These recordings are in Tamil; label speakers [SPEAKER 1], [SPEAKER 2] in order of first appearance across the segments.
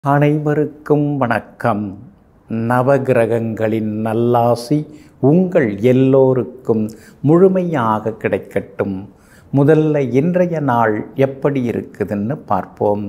[SPEAKER 1] அனைவருக்கும் வணக்கம் நவகிரகங்களின் நல்லாசி உங்கள் எல்லோருக்கும் முழுமையாக கிடைக்கட்டும் முதல்ல இன்றைய நாள் எப்படி இருக்குதுன்னு பார்ப்போம்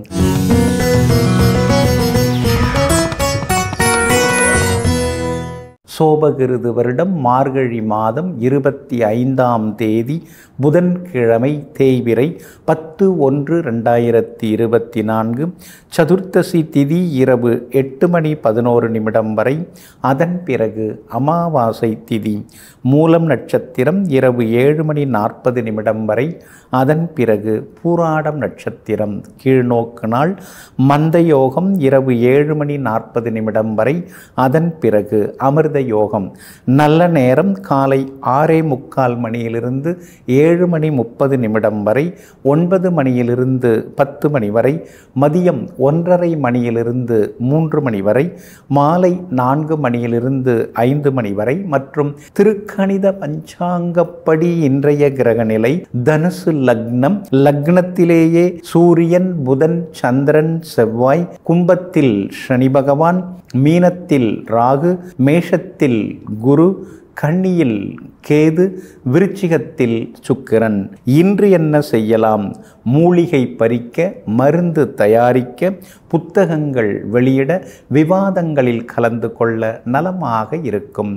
[SPEAKER 1] சோபகிருது வருடம் மார்கழி மாதம் இருபத்தி ஐந்தாம் தேதி புதன்கிழமை தேய்பிறை பத்து ஒன்று ரெண்டாயிரத்தி இருபத்தி நான்கு சதுர்த்தசி திதி இரவு எட்டு மணி பதினோரு நிமிடம் வரை அதன் பிறகு அமாவாசை திதி மூலம் நட்சத்திரம் இரவு ஏழு மணி நாற்பது நிமிடம் வரை அதன் பிறகு பூராடம் நட்சத்திரம் கீழ்நோக்கு நாள் மந்த யோகம் இரவு ஏழு மணி நாற்பது நிமிடம் வரை அதன் பிறகு அமிர்த யோகம் நல்ல நேரம் காலை ஆறே முக்கால் மணியிலிருந்து ஏழு மணி முப்பது நிமிடம் வரை ஒன்பது மணியிலிருந்து பத்து மணி வரை மதியம் ஒன்றரை மணியிலிருந்து மூன்று மணி வரை மாலை நான்கு மணியிலிருந்து ஐந்து மணி வரை மற்றும் திருக்கணித பஞ்சாங்கப்படி இன்றைய கிரக நிலை தனுசு லக்னம் லக்னத்திலேயே சூரியன் புதன் சந்திரன் செவ்வாய் கும்பத்தில் சனி பகவான் மீனத்தில் ராகு மேஷத்தில் குரு கன்னியில் கேது விருச்சிகத்தில் சுக்கிரன் இன்று என்ன செய்யலாம் மூலிகை பறிக்க மருந்து தயாரிக்க புத்தகங்கள் வெளியிட விவாதங்களில் கலந்து கொள்ள நலமாக இருக்கும்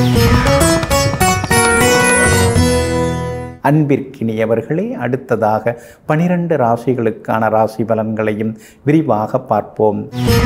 [SPEAKER 1] அன்பிற்கினியவர்களே அடுத்ததாக பனிரெண்டு ராசிகளுக்கான ராசி பலன்களையும் விரிவாக பார்ப்போம்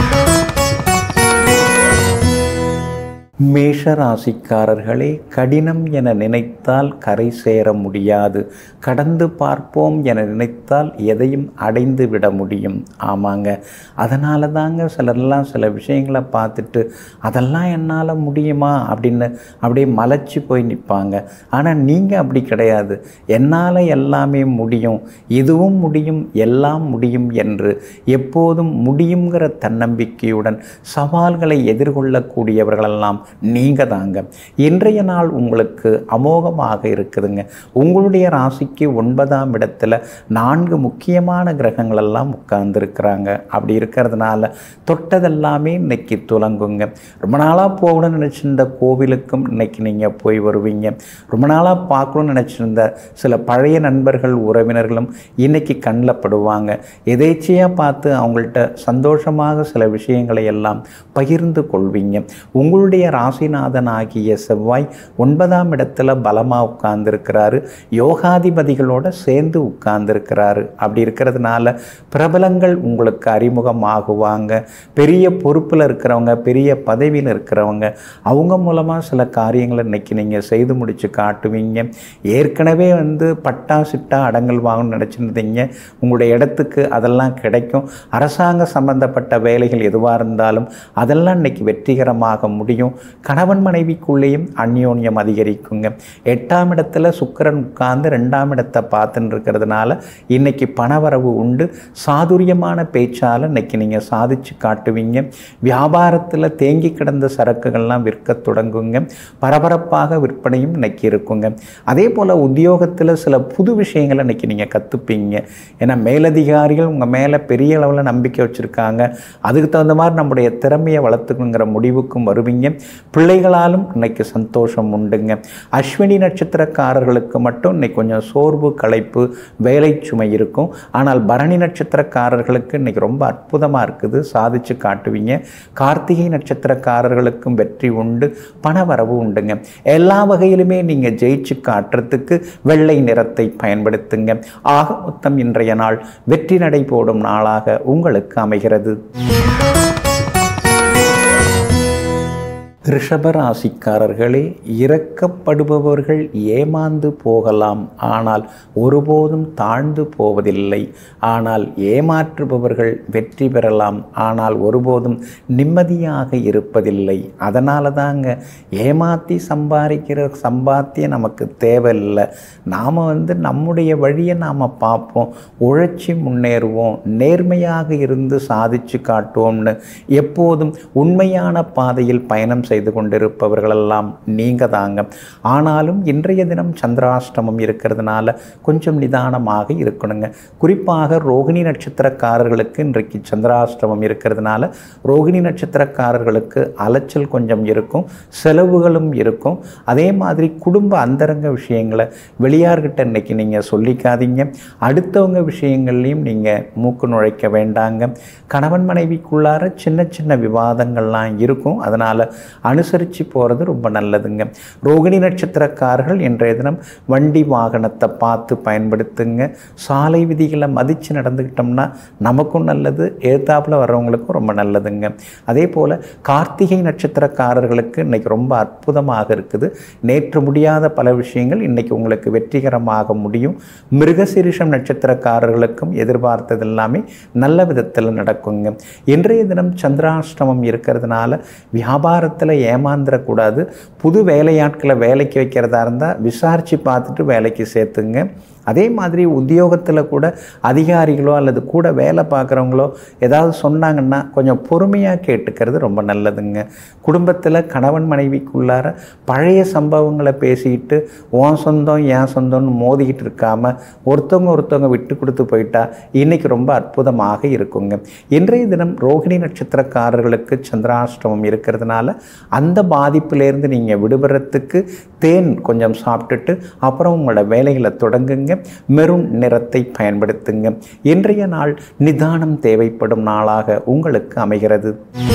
[SPEAKER 1] மேஷ ராசிக்காரர்களே கடினம் என நினைத்தால் கரை சேர முடியாது கடந்து பார்ப்போம் என நினைத்தால் எதையும் அடைந்து விட முடியும் ஆமாங்க அதனால தாங்க சிலர்லாம் சில விஷயங்களை பார்த்துட்டு அதெல்லாம் என்னால் முடியுமா அப்படின்னு அப்படியே மலைச்சு போய் நிற்பாங்க ஆனால் நீங்கள் அப்படி கிடையாது என்னால் எல்லாமே முடியும் இதுவும் முடியும் எல்லாம் முடியும் என்று எப்போதும் முடியுங்கிற தன்னம்பிக்கையுடன் சவால்களை எதிர்கொள்ளக்கூடியவர்களெல்லாம் நீங்கள் தாங்க இன்றைய நாள் உங்களுக்கு அமோகமாக இருக்குதுங்க உங்களுடைய ராசிக்கு ஒன்பதாம் இடத்துல நான்கு முக்கியமான கிரகங்கள் எல்லாம் உட்கார்ந்துருக்கிறாங்க அப்படி இருக்கிறதுனால தொட்டதெல்லாமே இன்னைக்கு துலங்குங்க ரொம்ப நாளாக போகணும்னு நினச்சிருந்த கோவிலுக்கும் இன்னைக்கு நீங்கள் போய் வருவீங்க ரொம்ப நாளாக பார்க்கணும்னு நினச்சிருந்த சில பழைய நண்பர்கள் உறவினர்களும் இன்னைக்கு கண்ணில் படுவாங்க எதேச்சையாக பார்த்து அவங்கள்ட்ட சந்தோஷமாக சில விஷயங்களை எல்லாம் பகிர்ந்து கொள்வீங்க உங்களுடைய ராசிநாதன் ஆகிய செவ்வாய் ஒன்பதாம் இடத்துல பலமாக உட்கார்ந்துருக்கிறாரு யோகாதிபதிகளோட சேர்ந்து உட்கார்ந்துருக்கிறாரு அப்படி இருக்கிறதுனால பிரபலங்கள் உங்களுக்கு அறிமுகமாகுவாங்க பெரிய பொறுப்பில் இருக்கிறவங்க பெரிய பதவியில் இருக்கிறவங்க அவங்க மூலமாக சில காரியங்களை இன்னைக்கு நீங்கள் செய்து முடித்து காட்டுவீங்க ஏற்கனவே வந்து பட்டா சிட்டா அடங்கல் வாங்கணும்னு நினச்சிருந்தீங்க உங்களுடைய இடத்துக்கு அதெல்லாம் கிடைக்கும் அரசாங்க சம்பந்தப்பட்ட வேலைகள் எதுவாக இருந்தாலும் அதெல்லாம் இன்னைக்கு வெற்றிகரமாக முடியும் கணவன் மனைவிக்குள்ளேயும் அந்யோன்யம் அதிகரிக்குங்க எட்டாம் இடத்துல சுக்கரன் உட்கார்ந்து ரெண்டாம் இடத்தை பார்த்துன்னு இருக்கிறதுனால இன்னைக்கு பணவரவு உண்டு சாதுரியமான பேச்சால் இன்னைக்கு நீங்கள் சாதிச்சு காட்டுவீங்க வியாபாரத்தில் தேங்கி கிடந்த சரக்குகள்லாம் விற்க தொடங்குங்க பரபரப்பாக விற்பனையும் இன்னைக்கு இருக்குங்க அதே போல் உத்தியோகத்தில் சில புது விஷயங்களை இன்னைக்கு நீங்கள் கற்றுப்பீங்க ஏன்னா மேலதிகாரிகள் உங்கள் மேலே பெரிய அளவில் நம்பிக்கை வச்சுருக்காங்க அதுக்கு தகுந்த மாதிரி நம்முடைய திறமையை வளர்த்துக்கணுங்கிற முடிவுக்கும் வருவீங்க பிள்ளைகளாலும் இன்னைக்கு சந்தோஷம் உண்டுங்க அஸ்வினி நட்சத்திரக்காரர்களுக்கு மட்டும் இன்னைக்கு கொஞ்சம் சோர்வு களைப்பு வேலை சுமை இருக்கும் ஆனால் பரணி நட்சத்திரக்காரர்களுக்கு இன்னைக்கு ரொம்ப அற்புதமாக இருக்குது சாதிச்சு காட்டுவீங்க கார்த்திகை நட்சத்திரக்காரர்களுக்கும் வெற்றி உண்டு பணவரவு உண்டுங்க எல்லா வகையிலுமே நீங்கள் ஜெயிச்சு காட்டுறதுக்கு வெள்ளை நிறத்தை பயன்படுத்துங்க ஆக மொத்தம் இன்றைய நாள் வெற்றி நடை போடும் நாளாக உங்களுக்கு அமைகிறது ரிஷபராசிக்காரர்களே இறக்கப்படுபவர்கள் ஏமாந்து போகலாம் ஆனால் ஒருபோதும் தாழ்ந்து போவதில்லை ஆனால் ஏமாற்றுபவர்கள் வெற்றி பெறலாம் ஆனால் ஒருபோதும் நிம்மதியாக இருப்பதில்லை அதனால தாங்க ஏமாற்றி சம்பாதிக்கிற சம்பாத்தியம் நமக்கு தேவையில்லை நாம் வந்து நம்முடைய வழியை நாம் பார்ப்போம் உழைச்சி முன்னேறுவோம் நேர்மையாக இருந்து சாதிச்சு காட்டுவோம்னு எப்போதும் உண்மையான பாதையில் பயணம் செய்ய செய்து கொண்டிருப்பவர்களெல்லாம் நீங்கள் தாங்க ஆனாலும் இன்றைய தினம் சந்திராஷ்டமம் இருக்கிறதுனால கொஞ்சம் நிதானமாக இருக்கணுங்க குறிப்பாக ரோகிணி நட்சத்திரக்காரர்களுக்கு இன்றைக்கு சந்திராஷ்டமம் இருக்கிறதுனால ரோகிணி நட்சத்திரக்காரர்களுக்கு அலைச்சல் கொஞ்சம் இருக்கும் செலவுகளும் இருக்கும் அதே மாதிரி குடும்ப அந்தரங்க விஷயங்களை வெளியார்கிட்ட இன்னைக்கு நீங்கள் சொல்லிக்காதீங்க அடுத்தவங்க விஷயங்கள்லையும் நீங்கள் மூக்கு நுழைக்க வேண்டாங்க கணவன் மனைவிக்குள்ளார சின்ன சின்ன விவாதங்கள்லாம் இருக்கும் அதனால் அனுசரித்து போகிறது ரொம்ப நல்லதுங்க ரோகிணி நட்சத்திரக்காரர்கள் இன்றைய தினம் வண்டி வாகனத்தை பார்த்து பயன்படுத்துங்க சாலை விதிகளை மதித்து நடந்துக்கிட்டோம்னா நமக்கும் நல்லது ஏத்தாப்பில் வர்றவங்களுக்கும் ரொம்ப நல்லதுங்க அதே போல் கார்த்திகை நட்சத்திரக்காரர்களுக்கு இன்னைக்கு ரொம்ப அற்புதமாக இருக்குது நேற்று முடியாத பல விஷயங்கள் இன்னைக்கு உங்களுக்கு வெற்றிகரமாக முடியும் மிருகசீரிஷம் நட்சத்திரக்காரர்களுக்கும் எதிர்பார்த்தது எல்லாமே நல்ல விதத்தில் நடக்குங்க இன்றைய தினம் சந்திராஷ்டமம் இருக்கிறதுனால வியாபாரத்தில் ஏமாந்துடக்கூடாது புது வேலையாட்களை வேலைக்கு வைக்கிறதா இருந்தால் விசாரித்து பார்த்துட்டு வேலைக்கு சேர்த்துங்க அதே மாதிரி உத்தியோகத்தில் கூட அதிகாரிகளோ அல்லது கூட வேலை பார்க்குறவங்களோ ஏதாவது சொன்னாங்கன்னா கொஞ்சம் பொறுமையாக கேட்டுக்கிறது ரொம்ப நல்லதுங்க குடும்பத்தில் கணவன் மனைவிக்குள்ளார பழைய சம்பவங்களை பேசிக்கிட்டு உன் சொந்தம் என் சொந்தம்னு மோதிக்கிட்டு இருக்காம ஒருத்தவங்க ஒருத்தவங்க விட்டு கொடுத்து போயிட்டா இன்னைக்கு ரொம்ப அற்புதமாக இருக்குங்க இன்றைய தினம் ரோகிணி நட்சத்திரக்காரர்களுக்கு சந்திராஷ்டமம் இருக்கிறதுனால அந்த பாதிப்பிலேருந்து நீங்கள் விடுபடுறதுக்கு தேன் கொஞ்சம் சாப்பிட்டுட்டு அப்புறம் உங்களோட வேலைகளை தொடங்குங்க மெரூன் நிறத்தை பயன்படுத்துங்க இன்றைய நாள் நிதானம் தேவைப்படும் நாளாக உங்களுக்கு அமைகிறது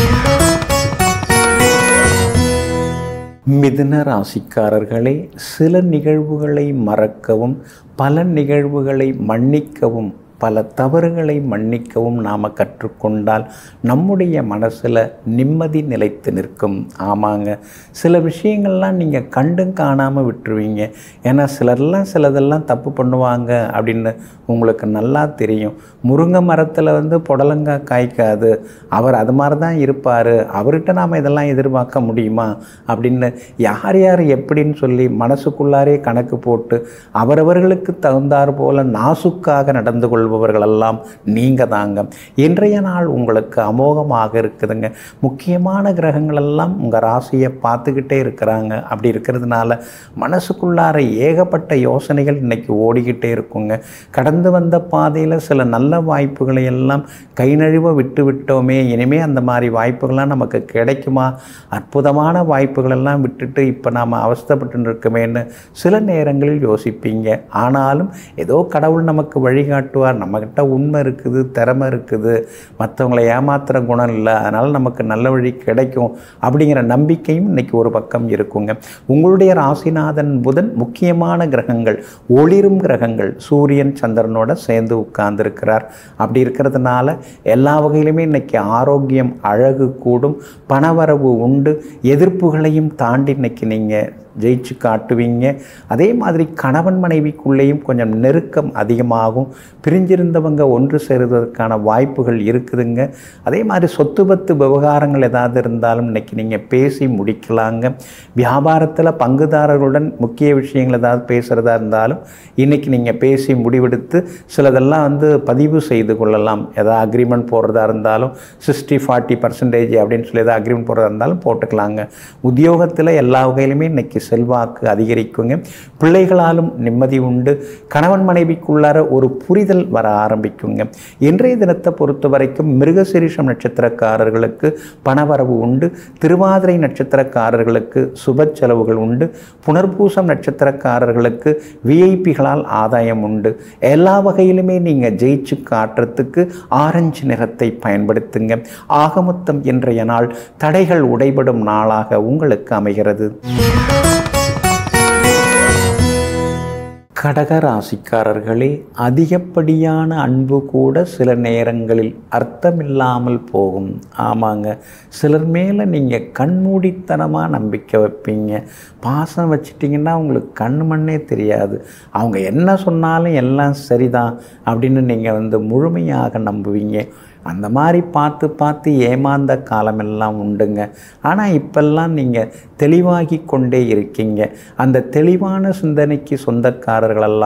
[SPEAKER 1] மிதுன ராசிக்காரர்களே சில நிகழ்வுகளை மறக்கவும் பல நிகழ்வுகளை மன்னிக்கவும் பல தவறுகளை மன்னிக்கவும் நாம் கற்றுக்கொண்டால் நம்முடைய மனசில் நிம்மதி நிலைத்து நிற்கும் ஆமாங்க சில விஷயங்கள்லாம் நீங்கள் கண்டும் காணாமல் விட்டுருவீங்க ஏன்னா சிலர்லாம் சிலதெல்லாம் தப்பு பண்ணுவாங்க அப்படின்னு உங்களுக்கு நல்லா தெரியும் முருங்கை மரத்தில் வந்து புடலங்காய் காய்க்காது அவர் அது மாதிரி தான் இருப்பார் அவர்கிட்ட நாம் இதெல்லாம் எதிர்பார்க்க முடியுமா அப்படின்னு யார் யார் எப்படின்னு சொல்லி மனசுக்குள்ளாரே கணக்கு போட்டு அவரவர்களுக்கு தகுந்தாற் போல நாசுக்காக நடந்து கொள்பவர்களெல்லாம் நீங்கள் தாங்க இன்றைய நாள் உங்களுக்கு அமோகமாக இருக்குதுங்க முக்கியமான கிரகங்கள் எல்லாம் உங்கள் ராசியை பார்த்துக்கிட்டே இருக்கிறாங்க அப்படி இருக்கிறதுனால மனசுக்குள்ளார ஏகப்பட்ட யோசனைகள் இன்னைக்கு ஓடிக்கிட்டே இருக்குங்க கடந்து வந்த பாதையில் சில நல்ல வாய்ப்புகளை எல்லாம் கை நழுவ விட்டு விட்டோமே இனிமே அந்த மாதிரி வாய்ப்புகள்லாம் நமக்கு கிடைக்குமா அற்புதமான வாய்ப்புகள் எல்லாம் விட்டுட்டு இப்போ நாம் அவஸ்தைப்பட்டு இருக்கமேன்னு சில நேரங்களில் யோசிப்பீங்க ஆனாலும் ஏதோ கடவுள் நமக்கு வழிகாட்டுவார் நம்மக்கிட்ட உண்மை இருக்குது திறமை இருக்குது மற்றவங்களை ஏமாத்துற குணம் இல்லை அதனால் நமக்கு நல்ல வழி கிடைக்கும் அப்படிங்கிற நம்பிக்கையும் இன்னைக்கு ஒரு பக்கம் இருக்குங்க உங்களுடைய ராசிநாதன் புதன் முக்கியமான கிரகங்கள் ஒளிரும் கிரகங்கள் சூரியன் சந்திரனோட சேர்ந்து உட்கார்ந்துருக்கிறார் அப்படி இருக்கிறதுனால எல்லா வகையிலுமே இன்னைக்கு ஆரோக்கியம் அழகு கூடும் பணவரவு உண்டு எதிர்ப்புகளையும் தாண்டி இன்னைக்கு நீங்கள் ஜெயிச்சு காட்டுவீங்க அதே மாதிரி கணவன் மனைவிக்குள்ளேயும் கொஞ்சம் நெருக்கம் அதிகமாகும் பிரிஞ்சிருந்தவங்க ஒன்று சேருவதற்கான வாய்ப்புகள் இருக்குதுங்க அதே மாதிரி சொத்து பத்து விவகாரங்கள் ஏதாவது இருந்தாலும் இன்னைக்கு நீங்கள் பேசி முடிக்கலாங்க வியாபாரத்தில் பங்குதாரர்களுடன் முக்கிய விஷயங்கள் ஏதாவது பேசுகிறதா இருந்தாலும் இன்னைக்கு நீங்கள் பேசி முடிவெடுத்து சிலதெல்லாம் வந்து பதிவு செய்து கொள்ளலாம் ஏதாவது அக்ரிமெண்ட் போடுறதா இருந்தாலும் சிக்ஸ்டி ஃபார்ட்டி பர்சன்டேஜ் அப்படின்னு சொல்லி ஏதாவது அக்ரிமெண்ட் போடுறதா இருந்தாலும் போட்டுக்கலாங்க உத்தியோகத்தில் எல்லா வகையிலுமே இன்னைக்கு செல்வாக்கு அதிகரிக்குங்க பிள்ளைகளாலும் நிம்மதி உண்டு கணவன் மனைவிக்குள்ளார ஒரு புரிதல் வர ஆரம்பிக்குங்க இன்றைய தினத்தை பொறுத்த வரைக்கும் மிருகசிரீஷம் நட்சத்திரக்காரர்களுக்கு பணவரவு உண்டு திருவாதிரை நட்சத்திரக்காரர்களுக்கு சுப செலவுகள் உண்டு புனர்பூசம் நட்சத்திரக்காரர்களுக்கு விஐபிகளால் ஆதாயம் உண்டு எல்லா வகையிலுமே நீங்கள் ஜெயிச்சு காட்டுறதுக்கு ஆரஞ்சு நிறத்தை பயன்படுத்துங்க ஆகமொத்தம் இன்றைய நாள் தடைகள் உடைபடும் நாளாக உங்களுக்கு அமைகிறது கடக ராசிக்காரர்களே அதிகப்படியான அன்பு கூட சில நேரங்களில் அர்த்தமில்லாமல் போகும் ஆமாங்க சிலர் மேலே நீங்கள் கண்மூடித்தனமாக நம்பிக்கை வைப்பீங்க பாசம் வச்சிட்டிங்கன்னா உங்களுக்கு கண் மண்ணே தெரியாது அவங்க என்ன சொன்னாலும் எல்லாம் சரிதான் அப்படின்னு நீங்கள் வந்து முழுமையாக நம்புவீங்க அந்த மாதிரி பார்த்து பார்த்து ஏமாந்த காலமெல்லாம் உண்டுங்க ஆனால் இப்பெல்லாம் நீங்கள் தெளிவாகி கொண்டே இருக்கீங்க அந்த தெளிவான சிந்தனைக்கு சொந்தக்காரர்களெல்லாம்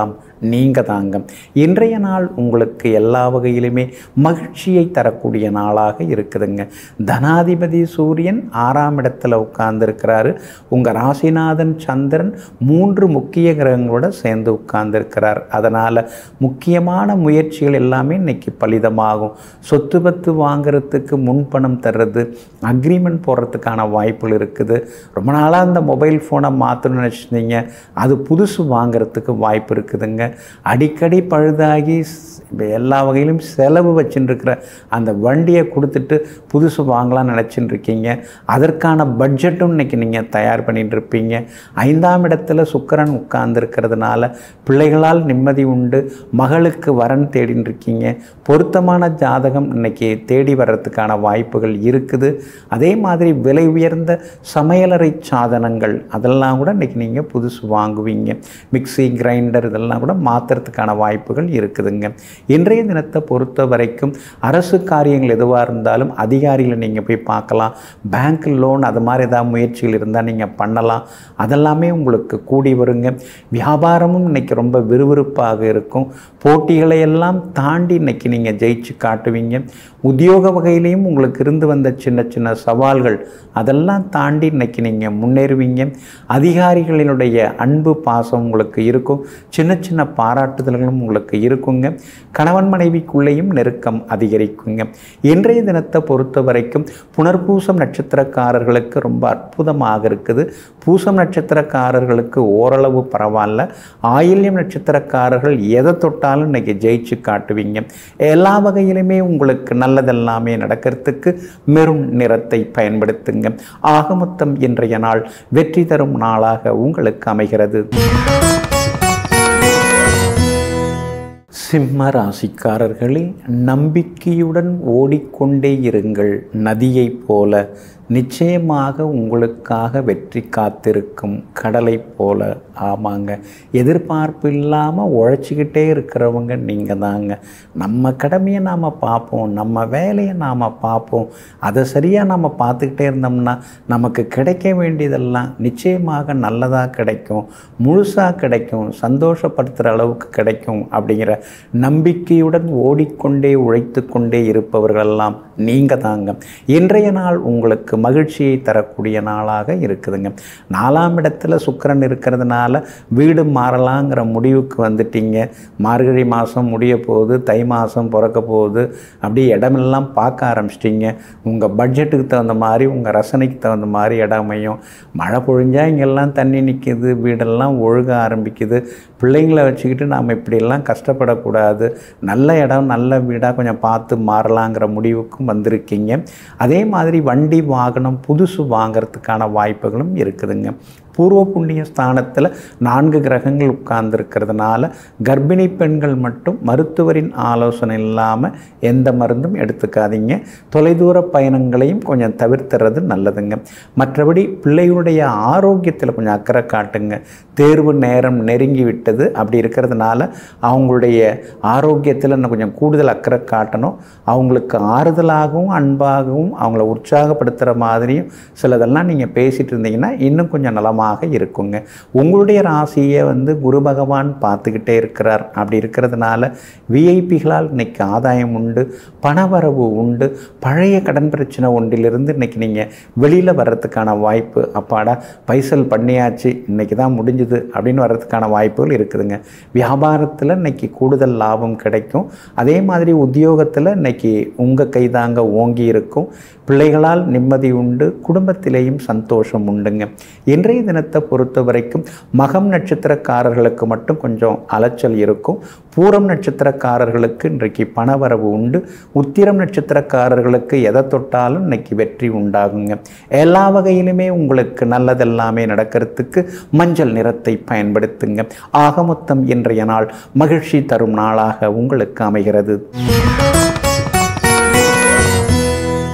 [SPEAKER 1] நீங்கள் தாங்க இன்றைய நாள் உங்களுக்கு எல்லா வகையிலுமே மகிழ்ச்சியை தரக்கூடிய நாளாக இருக்குதுங்க தனாதிபதி சூரியன் ஆறாம் இடத்துல உட்கார்ந்துருக்கிறாரு உங்கள் ராசிநாதன் சந்திரன் மூன்று முக்கிய கிரகங்களோட சேர்ந்து உட்கார்ந்துருக்கிறார் அதனால் முக்கியமான முயற்சிகள் எல்லாமே இன்னைக்கு பலிதமாகும் சொத்து பத்து வாங்குறதுக்கு முன்பணம் தர்றது அக்ரிமெண்ட் போடுறதுக்கான வாய்ப்புகள் இருக்குது ரொம்ப நாளாக அந்த மொபைல் ஃபோனை மாற்றணும்னு நினச்சிருந்தீங்க அது புதுசு வாங்குறதுக்கு வாய்ப்பு இருக்குதுங்க அடிக்கடி பழுதாகி இப்போ எல்லா வகையிலும் செலவு வச்சுட்டு இருக்கிற அந்த வண்டியை கொடுத்துட்டு புதுசு வாங்கலாம்னு நினச்சிட்டு இருக்கீங்க அதற்கான பட்ஜெட்டும் இன்னைக்கு நீங்கள் தயார் பண்ணிட்டு இருப்பீங்க ஐந்தாம் இடத்துல சுக்கிரன் உட்கார்ந்துருக்கிறதுனால பிள்ளைகளால் நிம்மதி உண்டு மகளுக்கு வரன் தேடின்னு இருக்கீங்க பொருத்தமான ஜாதகம் இன்னைக்கு தேடி வர்றதுக்கான வாய்ப்புகள் இருக்குது அதே மாதிரி விலை உயர்ந்த சமையலறை சாதனங்கள் அதெல்லாம் கூட இன்னைக்கு நீங்கள் புதுசு வாங்குவீங்க மிக்ஸி கிரைண்டர் இதெல்லாம் கூட மாற்றுறதுக்கான வாய்ப்புகள் இருக்குதுங்க இன்றைய தினத்தை பொறுத்த வரைக்கும் அரசு காரியங்கள் எதுவாக இருந்தாலும் அதிகாரிகளை நீங்கள் போய் பார்க்கலாம் பேங்க் லோன் அது மாதிரி ஏதாவது முயற்சிகள் இருந்தால் நீங்கள் பண்ணலாம் அதெல்லாமே உங்களுக்கு கூடி வருங்க வியாபாரமும் இன்னைக்கு ரொம்ப விறுவிறுப்பாக இருக்கும் போட்டிகளை எல்லாம் தாண்டி இன்னைக்கு நீங்கள் ஜெயிச்சு காட்டுவீங்க உத்தியோக வகையிலையும் உங்களுக்கு இருந்து வந்த சின்ன சின்ன சவால்கள் அதெல்லாம் தாண்டி இன்னைக்கு நீங்கள் முன்னேறுவீங்க அதிகாரிகளினுடைய அன்பு பாசம் உங்களுக்கு இருக்கும் சின்ன சின்ன பாராட்டுதல்களும் உங்களுக்கு இருக்குங்க கணவன் மனைவிக்குள்ளேயும் நெருக்கம் அதிகரிக்குங்க இன்றைய தினத்தை பொறுத்த வரைக்கும் புனர்பூசம் நட்சத்திரக்காரர்களுக்கு ரொம்ப அற்புதமாக இருக்குது பூசம் நட்சத்திரக்காரர்களுக்கு ஓரளவு பரவாயில்ல ஆயில்யம் நட்சத்திரக்காரர்கள் எதை தொட்டாலும் இன்னைக்கு ஜெயிச்சு காட்டுவீங்க எல்லா வகையிலுமே உங்களுக்கு நல்லதெல்லாமே நடக்கிறதுக்கு மெரும் நிறத்தை பயன்படுத்துங்க ஆகமொத்தம் இன்றைய நாள் வெற்றி தரும் நாளாக உங்களுக்கு அமைகிறது சிம்ம ராசிக்காரர்களே நம்பிக்கையுடன் ஓடிக்கொண்டே இருங்கள் நதியைப் போல நிச்சயமாக உங்களுக்காக வெற்றி காத்திருக்கும் கடலை போல ஆமாங்க எதிர்பார்ப்பு இல்லாமல் உழைச்சிக்கிட்டே இருக்கிறவங்க நீங்கள் தாங்க நம்ம கடமையை நாம் பார்ப்போம் நம்ம வேலையை நாம் பார்ப்போம் அதை சரியாக நம்ம பார்த்துக்கிட்டே இருந்தோம்னா நமக்கு கிடைக்க வேண்டியதெல்லாம் நிச்சயமாக நல்லதாக கிடைக்கும் முழுசாக கிடைக்கும் சந்தோஷப்படுத்துகிற அளவுக்கு கிடைக்கும் அப்படிங்கிற நம்பிக்கையுடன் ஓடிக்கொண்டே உழைத்து கொண்டே இருப்பவர்களெல்லாம் நீங்கள் தாங்க இன்றைய நாள் உங்களுக்கு மகிழ்ச்சியை தரக்கூடிய நாளாக இருக்குதுங்க நாலாம் இடத்துல சுக்கிரன் இருக்கிறதுனால வீடு மாறலாங்கிற முடிவுக்கு வந்துட்டீங்க மார்கழி மாதம் முடிய போகுது தை மாதம் பிறக்க போகுது அப்படியே இடமெல்லாம் பார்க்க ஆரம்பிச்சிட்டிங்க உங்கள் பட்ஜெட்டுக்கு தகுந்த மாதிரி உங்கள் ரசனைக்கு தகுந்த மாதிரி இடம் அமையும் மழை பொழிஞ்சால் இங்கெல்லாம் தண்ணி நிற்கிது வீடெல்லாம் ஒழுக ஆரம்பிக்குது பிள்ளைங்களை வச்சுக்கிட்டு நாம் இப்படியெல்லாம் கஷ்டப்படக்கூடாது நல்ல இடம் நல்ல வீடாக கொஞ்சம் பார்த்து மாறலாங்கிற முடிவுக்கும் வந்திருக்கீங்க அதே மாதிரி வண்டி வாகனம் புதுசு வாங்கிறதுக்கான வாய்ப்புகளும் இருக்குதுங்க பூர்வ புண்ணிய ஸ்தானத்தில் நான்கு கிரகங்கள் உட்கார்ந்துருக்கிறதுனால கர்ப்பிணி பெண்கள் மட்டும் மருத்துவரின் ஆலோசனை இல்லாமல் எந்த மருந்தும் எடுத்துக்காதீங்க தொலைதூர பயணங்களையும் கொஞ்சம் தவிர்த்துறது நல்லதுங்க மற்றபடி பிள்ளைகளுடைய ஆரோக்கியத்தில் கொஞ்சம் அக்கறை காட்டுங்க தேர்வு நேரம் நெருங்கி விட்டது அப்படி இருக்கிறதுனால அவங்களுடைய ஆரோக்கியத்தில் இன்னும் கொஞ்சம் கூடுதல் அக்கறை காட்டணும் அவங்களுக்கு ஆறுதலாகவும் அன்பாகவும் அவங்கள உற்சாகப்படுத்துகிற மாதிரியும் சிலதெல்லாம் நீங்கள் பேசிகிட்டு இருந்தீங்கன்னா இன்னும் கொஞ்சம் நலமாக இருக்குங்க உங்களுடைய ராசியை வந்து குரு பகவான் பார்த்துக்கிட்டே இருக்கிறார் அப்படி இருக்கிறதுனால விஐபிகளால் இன்னைக்கு ஆதாயம் உண்டு பணவரவு உண்டு பழைய கடன் பிரச்சனை ஒன்றிலிருந்து இன்னைக்கு நீங்கள் வெளியில் வர்றதுக்கான வாய்ப்பு அப்பாடா பைசல் பண்ணியாச்சு இன்னைக்கு தான் முடிஞ்சுது அப்படின்னு வர்றதுக்கான வாய்ப்புகள் இருக்குதுங்க வியாபாரத்தில் இன்னைக்கு கூடுதல் லாபம் கிடைக்கும் அதே மாதிரி உத்தியோகத்தில் இன்னைக்கு உங்கள் கைதாங்க ஓங்கி இருக்கும் பிள்ளைகளால் நிம்மதி உண்டு குடும்பத்திலேயும் சந்தோஷம் உண்டுங்க இன்றைய தினத்தை பொறுத்த வரைக்கும் மகம் நட்சத்திரக்காரர்களுக்கு மட்டும் கொஞ்சம் அலைச்சல் இருக்கும் பூரம் நட்சத்திரக்காரர்களுக்கு இன்றைக்கு பணவரவு உண்டு உத்திரம் நட்சத்திரக்காரர்களுக்கு எதை தொட்டாலும் இன்னைக்கு வெற்றி உண்டாகுங்க எல்லா வகையிலுமே உங்களுக்கு நல்லதெல்லாமே நடக்கிறதுக்கு மஞ்சள் நிறத்தை பயன்படுத்துங்க ஆக மொத்தம் இன்றைய நாள் மகிழ்ச்சி தரும் நாளாக உங்களுக்கு அமைகிறது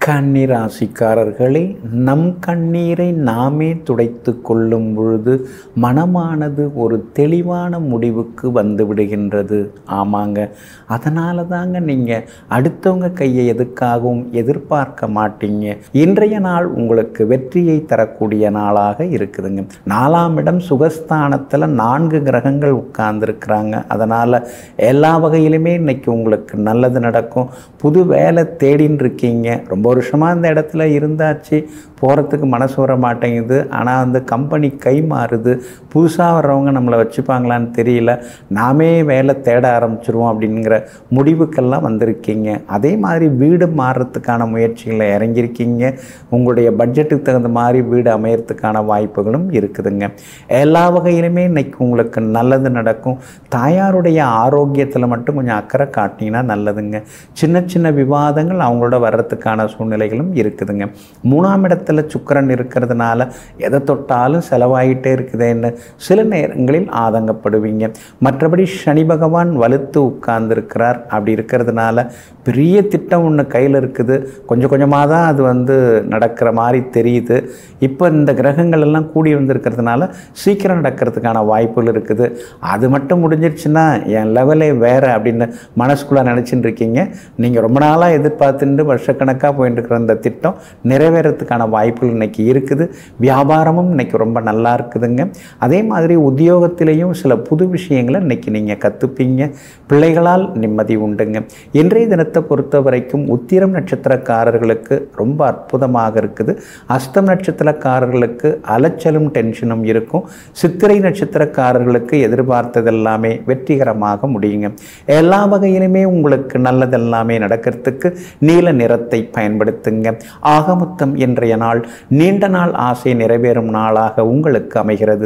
[SPEAKER 1] கன்னிராசிக்காரர்களே நம் கண்ணீரை நாமே துடைத்து கொள்ளும் பொழுது மனமானது ஒரு தெளிவான முடிவுக்கு வந்து விடுகின்றது ஆமாங்க அதனால தாங்க நீங்கள் அடுத்தவங்க கையை எதுக்காகவும் எதிர்பார்க்க மாட்டீங்க இன்றைய நாள் உங்களுக்கு வெற்றியை தரக்கூடிய நாளாக இருக்குதுங்க நாலாம் இடம் சுகஸ்தானத்தில் நான்கு கிரகங்கள் உட்கார்ந்துருக்குறாங்க அதனால் எல்லா வகையிலுமே இன்னைக்கு உங்களுக்கு நல்லது நடக்கும் புது வேலை தேடின்னு இருக்கீங்க ரொம்ப வருஷமாக இந்த இடத்துல இருந்தாச்சு போகிறதுக்கு மனசு வர மாட்டேங்குது ஆனால் அந்த கம்பெனி கை மாறுது புதுசாக வர்றவங்க நம்மளை வச்சுப்பாங்களான்னு தெரியல நாமே வேலை தேட ஆரம்பிச்சிருவோம் அப்படிங்கிற முடிவுக்கெல்லாம் வந்திருக்கீங்க அதே மாதிரி வீடு மாறுறதுக்கான முயற்சிகளை இறங்கியிருக்கீங்க உங்களுடைய பட்ஜெட்டுக்கு தகுந்த மாதிரி வீடு அமையறதுக்கான வாய்ப்புகளும் இருக்குதுங்க எல்லா வகையிலுமே இன்னைக்கு உங்களுக்கு நல்லது நடக்கும் தாயாருடைய ஆரோக்கியத்தில் மட்டும் கொஞ்சம் அக்கறை காட்டினீங்கன்னா நல்லதுங்க சின்ன சின்ன விவாதங்கள் அவங்களோட வர்றதுக்கான சூழ்நிலைகளும் இருக்குதுங்க மூணாம் இடத்துல சுக்கரன் இருக்கிறதுனால எதை தொட்டாலும் செலவாயிட்டே இருக்குதேன்னு சில நேரங்களில் ஆதங்கப்படுவீங்க மற்றபடி சனி பகவான் வலுத்து உட்கார்ந்துருக்கிறார் அப்படி இருக்கிறதுனால பெரிய திட்டம் ஒன்று கையில் இருக்குது கொஞ்சம் கொஞ்சமாக தான் அது வந்து நடக்கிற மாதிரி தெரியுது இப்போ இந்த கிரகங்கள் எல்லாம் கூடி வந்திருக்கிறதுனால சீக்கிரம் நடக்கிறதுக்கான வாய்ப்புகள் இருக்குது அது மட்டும் முடிஞ்சிருச்சுன்னா என் லெவலே வேறு அப்படின்னு மனசுக்குள்ளே நினச்சிட்டு இருக்கீங்க நீங்கள் ரொம்ப நாளாக எதிர்பார்த்துட்டு வருஷக்கணக்காக போயிட்டு இருக்கிற இந்த திட்டம் நிறைவேறதுக்கான வாய்ப்புகள் இன்னைக்கு இருக்குது வியாபாரமும் இன்னைக்கு ரொம்ப நல்லா இருக்குதுங்க அதே மாதிரி உத்தியோகத்திலையும் சில புது விஷயங்களை இன்னைக்கு நீங்கள் கற்றுப்பீங்க பிள்ளைகளால் நிம்மதி உண்டுங்க இன்றைய தினத்தை பொறுத்த வரைக்கும் உத்திரம் நட்சத்திரக்காரர்களுக்கு ரொம்ப அற்புதமாக இருக்குது அஸ்தம் நட்சத்திரக்காரர்களுக்கு அலைச்சலும் டென்ஷனும் இருக்கும் சித்திரை நட்சத்திரக்காரர்களுக்கு எதிர்பார்த்ததெல்லாமே வெற்றிகரமாக முடியுங்க எல்லா வகையிலுமே உங்களுக்கு நல்லதெல்லாமே நடக்கிறதுக்கு நீல நிறத்தை பயன்படுத்துங்க ஆகமொத்தம் இன்றைய நாள் நீண்ட நாள் ஆசை நிறைவேறும் நாளாக உங்களுக்கு அமைகிறது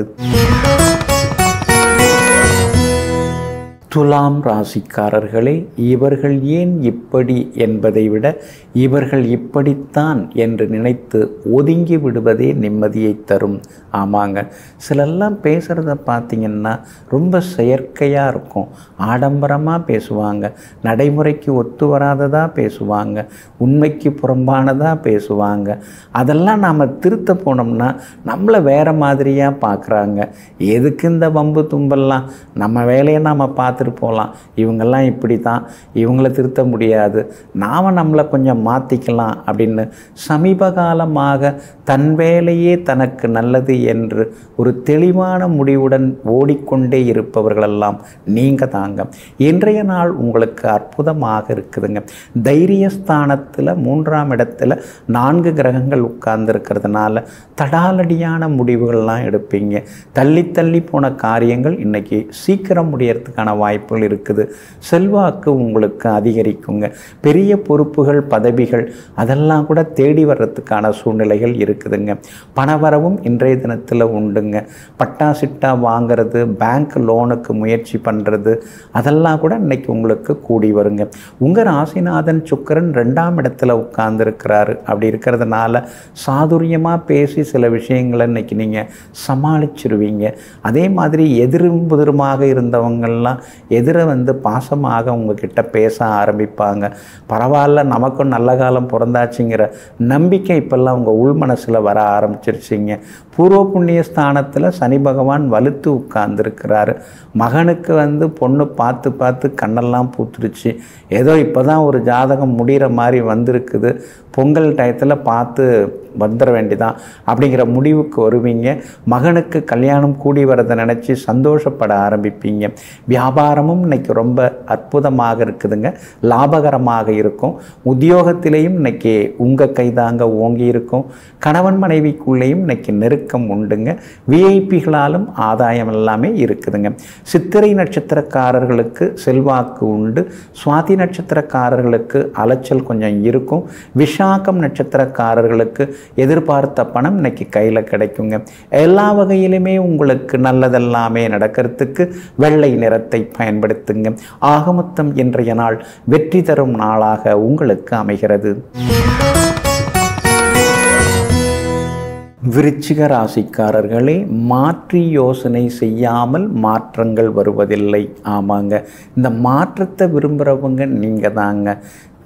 [SPEAKER 1] துலாம் ராசிக்காரர்களே இவர்கள் ஏன் இப்படி என்பதை விட இவர்கள் இப்படித்தான் என்று நினைத்து ஒதுங்கி விடுவதே நிம்மதியை தரும் ஆமாங்க சிலெல்லாம் பேசுகிறத பார்த்தீங்கன்னா ரொம்ப செயற்கையாக இருக்கும் ஆடம்பரமாக பேசுவாங்க நடைமுறைக்கு ஒத்து வராததாக பேசுவாங்க உண்மைக்கு புறம்பானதாக பேசுவாங்க அதெல்லாம் நாம் திருத்த போனோம்னா நம்மளை வேறு மாதிரியாக பார்க்குறாங்க எதுக்கு இந்த வம்பு தும்பெல்லாம் நம்ம வேலையை நாம் பார்த்துட்டு போகலாம் இவங்கெல்லாம் இப்படி தான் இவங்கள திருத்த முடியாது நாம் நம்மளை கொஞ்சம் மாற்றிக்கலாம் அப்படின்னு சமீப காலமாக தன் வேலையே தனக்கு நல்லது என்று ஒரு தெளிவான முடிவுடன் ஓடிக்கொண்டே இருப்பவர்களெல்லாம் நீங்கள் தாங்க இன்றைய நாள் உங்களுக்கு அற்புதமாக இருக்குதுங்க தைரியஸ்தானத்தில் மூன்றாம் இடத்துல நான்கு கிரகங்கள் உட்கார்ந்துருக்கிறதுனால தடாலடியான முடிவுகள்லாம் எடுப்பீங்க தள்ளி தள்ளி போன காரியங்கள் இன்னைக்கு சீக்கிரம் முடியறதுக்கான வாய்ப்புகள் இருக்குது செல்வாக்கு உங்களுக்கு அதிகரிக்குங்க பெரிய பொறுப்புகள் பதவிகள் அதெல்லாம் கூட தேடி வர்றதுக்கான சூழ்நிலைகள் இருக்குதுங்க பணவரவும் இன்றைய தினத்தில் உண்டுங்க பட்டா சிட்டா வாங்கிறது பேங்க் லோனுக்கு முயற்சி பண்ணுறது அதெல்லாம் கூட இன்னைக்கு உங்களுக்கு கூடி வருங்க உங்கள் ராசிநாதன் சுக்கரன் ரெண்டாம் இடத்துல உட்கார்ந்துருக்கிறாரு அப்படி இருக்கிறதுனால சாதுரியமாக பேசி சில விஷயங்களை இன்னைக்கு நீங்கள் சமாளிச்சிருவீங்க அதே மாதிரி எதிரும் புதிருமாக இருந்தவங்கள்லாம் எதிர வந்து பாசமாக உங்ககிட்ட பேச ஆரம்பிப்பாங்க பரவாயில்ல நமக்கும் நல்ல காலம் பிறந்தாச்சுங்கிற நம்பிக்கை இப்போல்லாம் உங்கள் உள் மனசில் வர ஆரம்பிச்சிருச்சிங்க பூர்வ புண்ணிய ஸ்தானத்தில் சனி பகவான் வலுத்து உட்கார்ந்துருக்கிறாரு மகனுக்கு வந்து பொண்ணு பார்த்து பார்த்து கண்ணெல்லாம் பூத்துருச்சு ஏதோ இப்போ தான் ஒரு ஜாதகம் முடிகிற மாதிரி வந்திருக்குது பொங்கல் டயத்தில் பார்த்து வந்துட வேண்டிதான் அப்படிங்கிற முடிவுக்கு வருவீங்க மகனுக்கு கல்யாணம் கூடி வரதை நினச்சி சந்தோஷப்பட ஆரம்பிப்பீங்க வியாபாரமும் இன்னைக்கு ரொம்ப அற்புதமாக இருக்குதுங்க லாபகரமாக இருக்கும் உத்தியோகத்திலேயும் இன்னைக்கு உங்கள் கைதாங்க ஓங்கி இருக்கும் கணவன் மனைவிக்குள்ளேயும் இன்னைக்கு நெருக்கம் உண்டுங்க விஐபிகளாலும் ஆதாயம் எல்லாமே இருக்குதுங்க சித்திரை நட்சத்திரக்காரர்களுக்கு செல்வாக்கு உண்டு சுவாதி நட்சத்திரக்காரர்களுக்கு அலைச்சல் கொஞ்சம் இருக்கும் விஷாகம் நட்சத்திரக்காரர்களுக்கு எதிர்பார்த்த பணம் இன்னைக்கு கையில் கிடைக்குங்க எல்லா வகையிலுமே உங்களுக்கு நல்லதெல்லாமே நடக்கிறதுக்கு வெள்ளை நிறத்தை பயன்படுத்துங்க ஆகமொத்தம் இன்றைய நாள் வெற்றி தரும் நாளாக உங்களுக்கு அமைகிறது விருச்சிக ராசிக்காரர்களே மாற்றி யோசனை செய்யாமல் மாற்றங்கள் வருவதில்லை ஆமாங்க இந்த மாற்றத்தை விரும்புகிறவங்க நீங்கள் தாங்க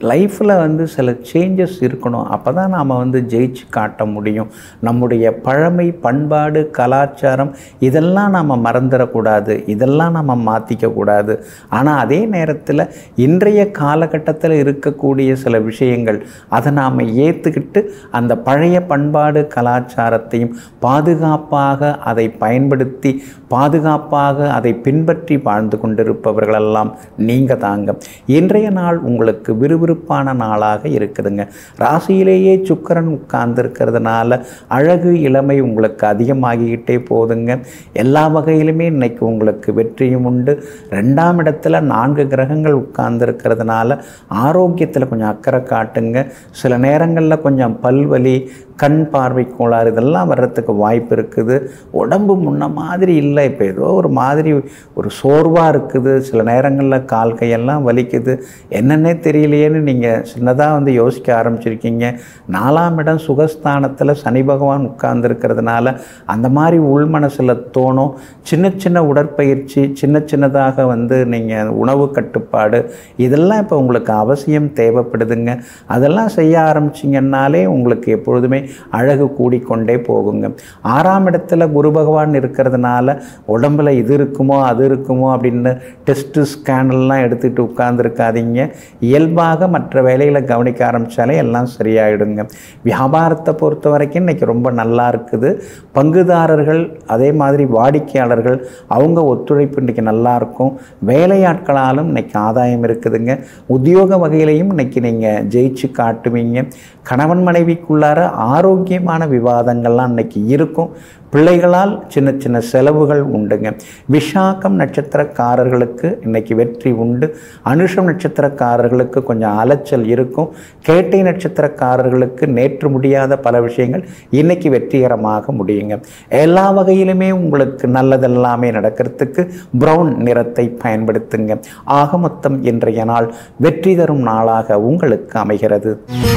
[SPEAKER 1] லைஃப்பில் வந்து சில சேஞ்சஸ் இருக்கணும் அப்போ தான் நாம் வந்து ஜெயிச்சு காட்ட முடியும் நம்முடைய பழமை பண்பாடு கலாச்சாரம் இதெல்லாம் நாம் மறந்துடக்கூடாது இதெல்லாம் நம்ம மாற்றிக்க கூடாது ஆனால் அதே நேரத்தில் இன்றைய காலகட்டத்தில் இருக்கக்கூடிய சில விஷயங்கள் அதை நாம் ஏற்றுக்கிட்டு அந்த பழைய பண்பாடு கலாச்சாரத்தையும் பாதுகாப்பாக அதை பயன்படுத்தி பாதுகாப்பாக அதை பின்பற்றி வாழ்ந்து கொண்டிருப்பவர்களெல்லாம் நீங்கள் தாங்க இன்றைய நாள் உங்களுக்கு விறுவிறுப்பான நாளாக இருக்குதுங்க ராசியிலேயே சுக்கரன் உட்கார்ந்துருக்கிறதுனால அழகு இளமை உங்களுக்கு அதிகமாகிக்கிட்டே போகுதுங்க எல்லா வகையிலுமே இன்னைக்கு உங்களுக்கு வெற்றியும் உண்டு ரெண்டாம் இடத்துல நான்கு கிரகங்கள் உட்கார்ந்துருக்கிறதுனால ஆரோக்கியத்தில் கொஞ்சம் அக்கறை காட்டுங்க சில நேரங்களில் கொஞ்சம் பல்வலி கண் பார்வை கோளாறு இதெல்லாம் வர்றதுக்கு வாய்ப்பு இருக்குது உடம்பு முன்ன மாதிரி இல்லை இப்போ ஏதோ ஒரு மாதிரி ஒரு சோர்வாக இருக்குது சில நேரங்களில் கால் கையெல்லாம் வலிக்குது என்னன்னே தெரியலையேன்னு நீங்கள் சின்னதாக வந்து யோசிக்க ஆரம்பிச்சிருக்கீங்க நாலாம் இடம் சுகஸ்தானத்தில் சனி பகவான் உட்கார்ந்துருக்கிறதுனால அந்த மாதிரி உள் மனசில் தோணும் சின்ன சின்ன உடற்பயிற்சி சின்ன சின்னதாக வந்து நீங்கள் உணவு கட்டுப்பாடு இதெல்லாம் இப்போ உங்களுக்கு அவசியம் தேவைப்படுதுங்க அதெல்லாம் செய்ய ஆரம்பிச்சிங்கன்னாலே உங்களுக்கு எப்பொழுதுமே அழகு கூடிக்கொண்டே போகுங்க ஆறாம் இடத்துல குரு பகவான் இருக்கிறதுனால உடம்புல இது இருக்குமோ அது இருக்குமோ அப்படின்னு டெஸ்ட்டு ஸ்கேனெல்லாம் எடுத்துகிட்டு உட்கார்ந்துருக்காதீங்க இயல்பாக மற்ற வேலைகளை கவனிக்க ஆரம்பித்தாலே எல்லாம் சரியாயிடுங்க வியாபாரத்தை பொறுத்த வரைக்கும் இன்றைக்கி ரொம்ப நல்லா இருக்குது பங்குதாரர்கள் அதே மாதிரி வாடிக்கையாளர்கள் அவங்க ஒத்துழைப்பு இன்றைக்கி நல்லா இருக்கும் வேலையாட்களாலும் இன்றைக்கி ஆதாயம் இருக்குதுங்க உத்தியோக வகையிலையும் இன்றைக்கி நீங்கள் ஜெயிச்சு காட்டுவீங்க கணவன் மனைவிக்குள்ளார ஆரோக்கியமான விவாதங்கள்லாம் இன்றைக்கி இருக்கும் பிள்ளைகளால் சின்ன சின்ன செலவுகள் உண்டுங்க விஷாக்கம் நட்சத்திரக்காரர்களுக்கு இன்னைக்கு வெற்றி உண்டு அனுஷம் நட்சத்திரக்காரர்களுக்கு கொஞ்சம் அலைச்சல் இருக்கும் கேட்டை நட்சத்திரக்காரர்களுக்கு நேற்று முடியாத பல விஷயங்கள் இன்னைக்கு வெற்றிகரமாக முடியுங்க எல்லா வகையிலுமே உங்களுக்கு நல்லதெல்லாமே நடக்கிறதுக்கு பிரவுன் நிறத்தை பயன்படுத்துங்க ஆக மொத்தம் இன்றைய நாள் வெற்றி தரும் நாளாக உங்களுக்கு அமைகிறது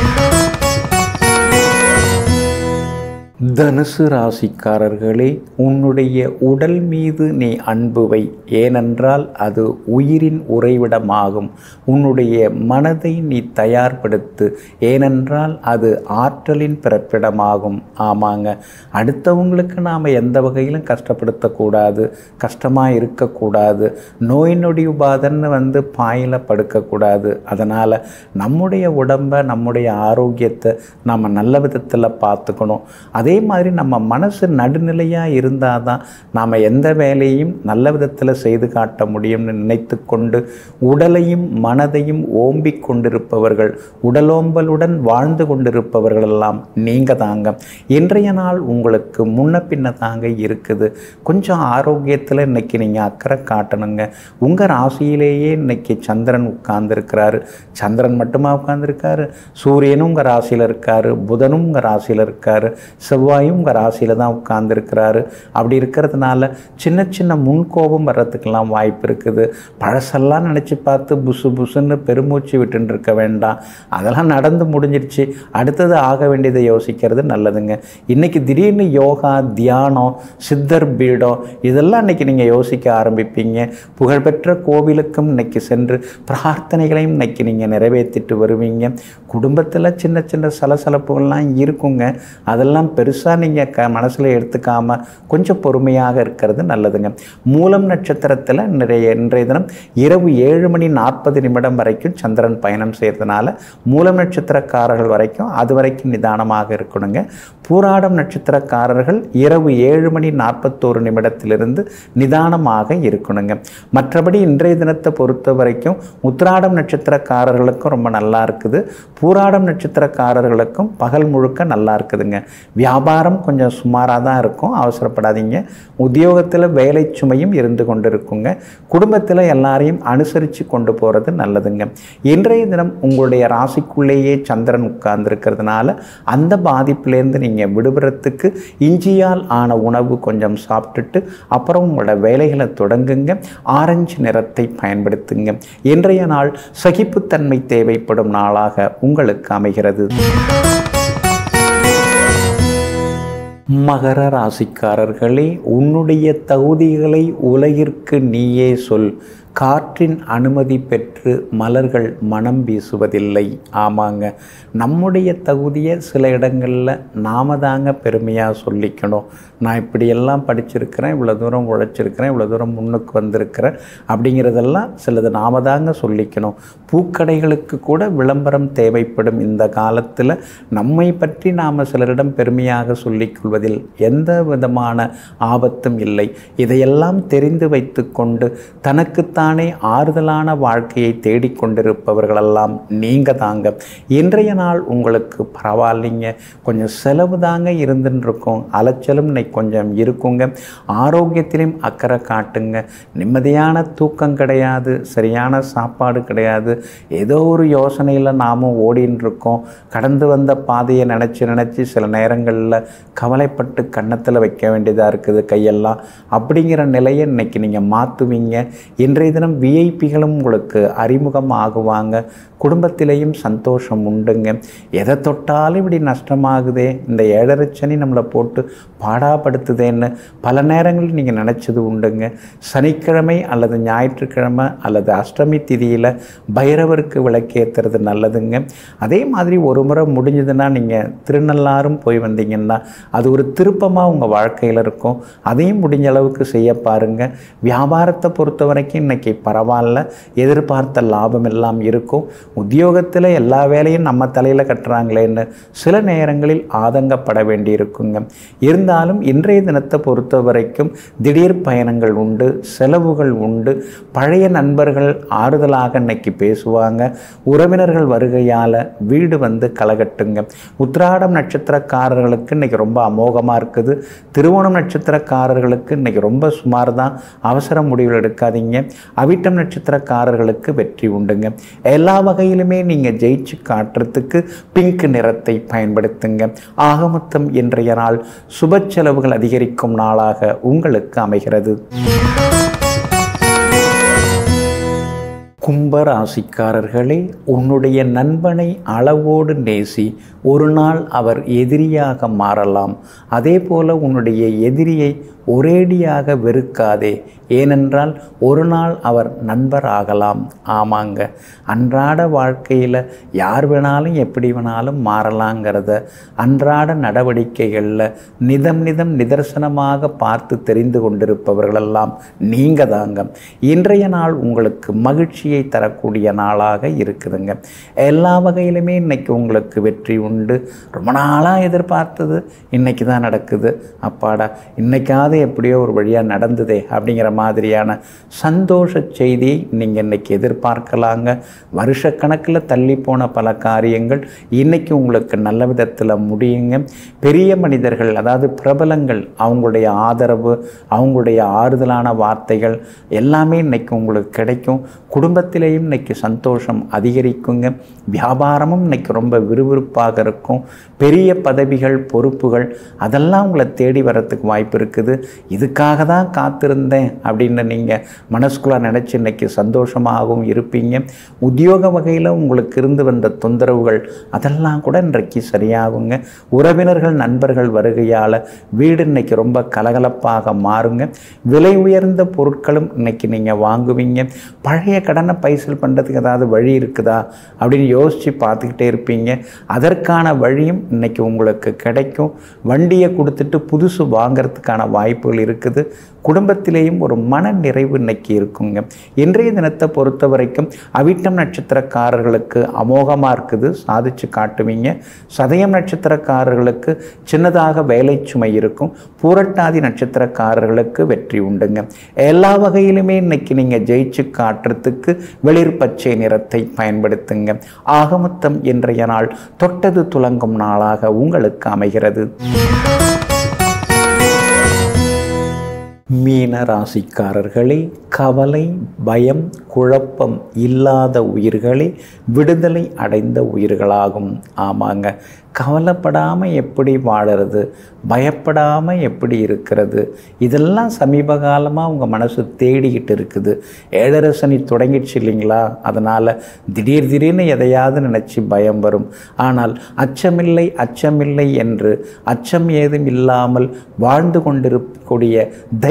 [SPEAKER 1] தனுசு ராசிக்காரர்களே உன்னுடைய உடல் மீது நீ அன்பு வை ஏனென்றால் அது உயிரின் உறைவிடமாகும் உன்னுடைய மனதை நீ தயார்படுத்து ஏனென்றால் அது ஆற்றலின் பிறப்பிடமாகும் ஆமாங்க அடுத்தவங்களுக்கு நாம் எந்த வகையிலும் கஷ்டப்படுத்தக்கூடாது கஷ்டமாக இருக்கக்கூடாது நோய் நொடி உபாதன்னு வந்து பாயில் படுக்கக்கூடாது அதனால் நம்முடைய உடம்பை நம்முடைய ஆரோக்கியத்தை நம்ம நல்ல விதத்தில் பார்த்துக்கணும் அதே மாதிரி நம்ம மனசு நடுநிலையாக இருந்தால் தான் நாம் எந்த வேலையும் நல்ல விதத்தில் செய்து காட்ட முடியும்னு நினைத்து கொண்டு உடலையும் மனதையும் ஓம்பிக் கொண்டிருப்பவர்கள் உடலோம்பலுடன் வாழ்ந்து கொண்டிருப்பவர்கள் எல்லாம் நீங்கள் தாங்க இன்றைய நாள் உங்களுக்கு முன்ன பின்ன தாங்க இருக்குது கொஞ்சம் ஆரோக்கியத்தில் இன்னைக்கு நீங்கள் அக்கறை காட்டணுங்க உங்கள் ராசியிலேயே இன்னைக்கு சந்திரன் உட்கார்ந்துருக்கிறாரு சந்திரன் மட்டுமா உட்கார்ந்துருக்காரு சூரியனும் உங்கள் ராசியில் இருக்காரு புதனும் உங்கள் ராசியில் இருக்காரு செவ்வாயும் உங்கள் ராசியில் தான் உட்கார்ந்துருக்கிறாரு அப்படி இருக்கிறதுனால சின்ன சின்ன முன்கோபம் வர்றதுக்கெல்லாம் வாய்ப்பு இருக்குது பழசெல்லாம் நினச்சி பார்த்து புசு புசுன்னு பெருமூச்சு விட்டுன்னு இருக்க வேண்டாம் அதெல்லாம் நடந்து முடிஞ்சிருச்சு அடுத்தது ஆக வேண்டியதை யோசிக்கிறது நல்லதுங்க இன்றைக்கி திடீர்னு யோகா தியானம் சித்தர் பீடம் இதெல்லாம் இன்றைக்கி நீங்கள் யோசிக்க ஆரம்பிப்பீங்க புகழ்பெற்ற கோவிலுக்கும் இன்னைக்கு சென்று பிரார்த்தனைகளையும் இன்னைக்கு நீங்கள் நிறைவேற்றிட்டு வருவீங்க குடும்பத்தில் சின்ன சின்ன சலசலப்புகள்லாம் இருக்குங்க அதெல்லாம் பெருசாக நீங்கள் க மனசில் எடுத்துக்காமல் கொஞ்சம் பொறுமையாக இருக்கிறது நல்லதுங்க மூலம் நட்சத்திரத்தில் நிறைய இன்றைய தினம் இரவு ஏழு மணி நாற்பது நிமிடம் வரைக்கும் சந்திரன் பயணம் செய்கிறதுனால மூலம் நட்சத்திரக்காரர்கள் வரைக்கும் அது வரைக்கும் நிதானமாக இருக்கணுங்க பூராடம் நட்சத்திரக்காரர்கள் இரவு ஏழு மணி நாற்பத்தோரு நிமிடத்திலிருந்து நிதானமாக இருக்கணுங்க மற்றபடி இன்றைய தினத்தை பொறுத்த வரைக்கும் உத்திராடம் நட்சத்திரக்காரர்களுக்கும் ரொம்ப நல்லா இருக்குது பூராடம் நட்சத்திரக்காரர்களுக்கும் பகல் முழுக்க நல்லா இருக்குதுங்க வியாபாரம் கொஞ்சம் சுமாராக தான் இருக்கும் அவசரப்படாதீங்க உத்தியோகத்தில் வேலை சுமையும் இருந்து கொண்டு இருக்குங்க குடும்பத்தில் எல்லாரையும் அனுசரித்து கொண்டு போகிறது நல்லதுங்க இன்றைய தினம் உங்களுடைய ராசிக்குள்ளேயே சந்திரன் உட்கார்ந்துருக்கிறதுனால அந்த பாதிப்புலேருந்து நீங்கள் விடுபடுறதுக்கு இஞ்சியால் ஆன உணவு கொஞ்சம் சாப்பிட்டுட்டு அப்புறம் உங்களோட வேலைகளை தொடங்குங்க ஆரஞ்சு நிறத்தை பயன்படுத்துங்க இன்றைய நாள் சகிப்புத்தன்மை தேவைப்படும் நாளாக உங்களுக்கு அமைகிறது மகர ராசிக்காரர்களே உன்னுடைய தகுதிகளை உலகிற்கு நீயே சொல் காற்றின் அனுமதி பெற்று மலர்கள் மனம் வீசுவதில்லை ஆமாங்க நம்முடைய தகுதியை சில இடங்களில் நாம தாங்க பெருமையாக சொல்லிக்கணும் நான் இப்படியெல்லாம் படிச்சிருக்கிறேன் இவ்வளோ தூரம் உழைச்சிருக்கிறேன் இவ்வளோ தூரம் முன்னுக்கு வந்திருக்கிறேன் அப்படிங்கிறதெல்லாம் சிலது நாம தாங்க சொல்லிக்கணும் பூக்கடைகளுக்கு கூட விளம்பரம் தேவைப்படும் இந்த காலத்தில் நம்மை பற்றி நாம் சிலரிடம் பெருமையாக சொல்லிக்கொள்வதில் எந்த விதமான ஆபத்தும் இல்லை இதையெல்லாம் தெரிந்து வைத்துக்கொண்டு தனக்குத்தானே ஆறுதலான வாழ்க்கையை தேடிக்கொண்டிருப்பவர்களெல்லாம் நீங்கள் தாங்க இன்றைய நாள் உங்களுக்கு பரவாயில்லைங்க கொஞ்சம் செலவு தாங்க இருந்துன்னு இருக்கும் அலைச்சலும் இன்னைக்கு கொஞ்சம் இருக்குங்க ஆரோக்கியத்திலையும் அக்கறை காட்டுங்க நிம்மதியான தூக்கம் கிடையாது சரியான சாப்பாடு கிடையாது ஏதோ ஒரு யோசனையில் நாமும் ஓடின்னு இருக்கோம் கடந்து வந்த பாதையை நினச்சி நினச்சி சில நேரங்களில் கவலைப்பட்டு கன்னத்தில் வைக்க வேண்டியதாக இருக்குது கையெல்லாம் அப்படிங்கிற நிலையை இன்னைக்கு நீங்கள் மாற்றுவீங்க இன்றைய தினம் விஐபிகளும் உங்களுக்கு அறிமுகம் ஆகுவாங்க குடும்பத்திலேயும் சந்தோஷம் உண்டுங்க எதை தொட்டாலும் இப்படி நஷ்டமாகுதே இந்த ஏழரை சனி நம்மளை போட்டு பாடாப்படுத்துதேன்னு பல நேரங்களில் நீங்கள் நினச்சது உண்டுங்க சனிக்கிழமை அல்லது ஞாயிற்றுக்கிழமை அல்லது அஷ்டமி திதியில் பைரவருக்கு விளக்கேற்றுறது நல்லதுங்க அதே மாதிரி ஒரு முறை முடிஞ்சதுன்னா நீங்கள் திருநள்ளாரும் போய் வந்தீங்கன்னா அது ஒரு திருப்பமாக உங்கள் வாழ்க்கையில் இருக்கும் அதையும் முடிஞ்ச அளவுக்கு செய்ய பாருங்கள் வியாபாரத்தை பொறுத்த வரைக்கும் இன்றைக்கி பரவாயில்ல எதிர்பார்த்த லாபம் எல்லாம் இருக்கும் உத்தியோகத்தில் எல்லா வேலையும் நம்ம தலையில் கட்டுறாங்களேன்னு சில நேரங்களில் ஆதங்கப்பட வேண்டியிருக்குங்க இருந்தாலும் இன்றைய தினத்தை பொறுத்த வரைக்கும் திடீர் பயணங்கள் உண்டு செலவுகள் உண்டு பழைய நண்பர்கள் ஆறுதலாக இன்னைக்கு பேசுவாங்க உறவினர்கள் வருகையால் வீடு வந்து கலகட்டுங்க உத்திராடம் நட்சத்திரக்காரர்களுக்கு இன்னைக்கு ரொம்ப அமோகமாக இருக்குது திருவோணம் நட்சத்திரக்காரர்களுக்கு இன்னைக்கு ரொம்ப சுமார் தான் அவசர முடிவுகள் எடுக்காதீங்க அவிட்டம் நட்சத்திரக்காரர்களுக்கு வெற்றி உண்டுங்க எல்லா வகையிலுமே நீங்கள் ஜெயிச்சு காட்டுறதுக்கு பிங்க் நிறத்தை பயன்படுத்துங்க ஆகமொத்தம் இன்றைய நாள் சுப செலவுகள் அதிகரிக்கும் நாளாக உங்களுக்கு அமைகிறது கும்பராசிக்காரர்களே உன்னுடைய நண்பனை அளவோடு நேசி ஒரு நாள் அவர் எதிரியாக மாறலாம் அதே போல உன்னுடைய எதிரியை ஒரேடியாக வெறுக்காதே ஏனென்றால் ஒரு நாள் அவர் நண்பர் ஆகலாம் ஆமாங்க அன்றாட வாழ்க்கையில் யார் வேணாலும் எப்படி வேணாலும் மாறலாங்கிறத அன்றாட நடவடிக்கைகளில் நிதம் நிதம் நிதர்சனமாக பார்த்து தெரிந்து கொண்டிருப்பவர்களெல்லாம் நீங்கள் தாங்க இன்றைய நாள் உங்களுக்கு மகிழ்ச்சியை தரக்கூடிய நாளாக இருக்குதுங்க எல்லா வகையிலுமே இன்னைக்கு உங்களுக்கு வெற்றி உண்டு ரொம்ப நாளாக எதிர்பார்த்தது இன்னைக்கு தான் நடக்குது அப்பாடா இன்னைக்காவது எப்படியோ ஒரு வழியாக நடந்ததே அப்படிங்கிற மாதிரியான சந்தோஷ செய்தியை நீங்கள் இன்னைக்கு எதிர்பார்க்கலாங்க வருஷக்கணக்கில் தள்ளி போன பல காரியங்கள் இன்னைக்கு உங்களுக்கு நல்ல விதத்தில் முடியுங்க பெரிய மனிதர்கள் அதாவது பிரபலங்கள் அவங்களுடைய ஆதரவு அவங்களுடைய ஆறுதலான வார்த்தைகள் எல்லாமே இன்னைக்கு உங்களுக்கு கிடைக்கும் குடும்பத்திலேயும் இன்னைக்கு சந்தோஷம் அதிகரிக்குங்க வியாபாரமும் இன்னைக்கு ரொம்ப விறுவிறுப்பாக இருக்கும் பெரிய பதவிகள் பொறுப்புகள் அதெல்லாம் உங்களை தேடி வரத்துக்கு வாய்ப்பு இருக்குது இதுக்காக தான் காத்திருந்தேன் அப்படின்னு நீங்கள் மனசுக்குள்ளே நினச்சி இன்னைக்கு சந்தோஷமாகவும் இருப்பீங்க உத்தியோக வகையில் உங்களுக்கு இருந்து வந்த தொந்தரவுகள் அதெல்லாம் கூட இன்றைக்கு சரியாகுங்க உறவினர்கள் நண்பர்கள் வருகையால் வீடு இன்னைக்கு ரொம்ப கலகலப்பாக மாறுங்க விலை உயர்ந்த பொருட்களும் இன்னைக்கு நீங்கள் வாங்குவீங்க பழைய கடனை பைசல் பண்ணுறதுக்கு ஏதாவது வழி இருக்குதா அப்படின்னு யோசித்து பார்த்துக்கிட்டே இருப்பீங்க அதற்கான வழியும் இன்னைக்கு உங்களுக்கு கிடைக்கும் வண்டியை கொடுத்துட்டு புதுசு வாங்கிறதுக்கான வாய்ப்புகள் இருக்குது குடும்பத்திலேயும் ஒரு மன நிறைவு இன்னைக்கு இருக்குங்க இன்றைய தினத்தை பொறுத்த வரைக்கும் அவிட்டம் நட்சத்திரக்காரர்களுக்கு அமோகமாக இருக்குது சாதிச்சு காட்டுவீங்க சதயம் நட்சத்திரக்காரர்களுக்கு சின்னதாக வேலை சுமை இருக்கும் பூரட்டாதி நட்சத்திரக்காரர்களுக்கு வெற்றி உண்டுங்க எல்லா வகையிலுமே இன்னைக்கு நீங்கள் ஜெயிச்சு காட்டுறதுக்கு வெளிர் பச்சை நிறத்தை பயன்படுத்துங்க ஆகமொத்தம் இன்றைய நாள் தொட்டது துலங்கும் நாளாக உங்களுக்கு அமைகிறது மீன ராசிக்காரர்களே கவலை பயம் குழப்பம் இல்லாத உயிர்களே விடுதலை அடைந்த உயிர்களாகும் ஆமாங்க கவலைப்படாமல் எப்படி வாழறது பயப்படாமல் எப்படி இருக்கிறது இதெல்லாம் சமீப காலமாக உங்கள் மனசு தேடிக்கிட்டு இருக்குது ஏழரை சனி தொடங்கிடுச்சு இல்லைங்களா அதனால் திடீர் திடீர்னு எதையாவது நினச்சி பயம் வரும் ஆனால் அச்சமில்லை அச்சமில்லை என்று அச்சம் ஏதும் இல்லாமல் வாழ்ந்து கொண்டிருக்கக்கூடிய தை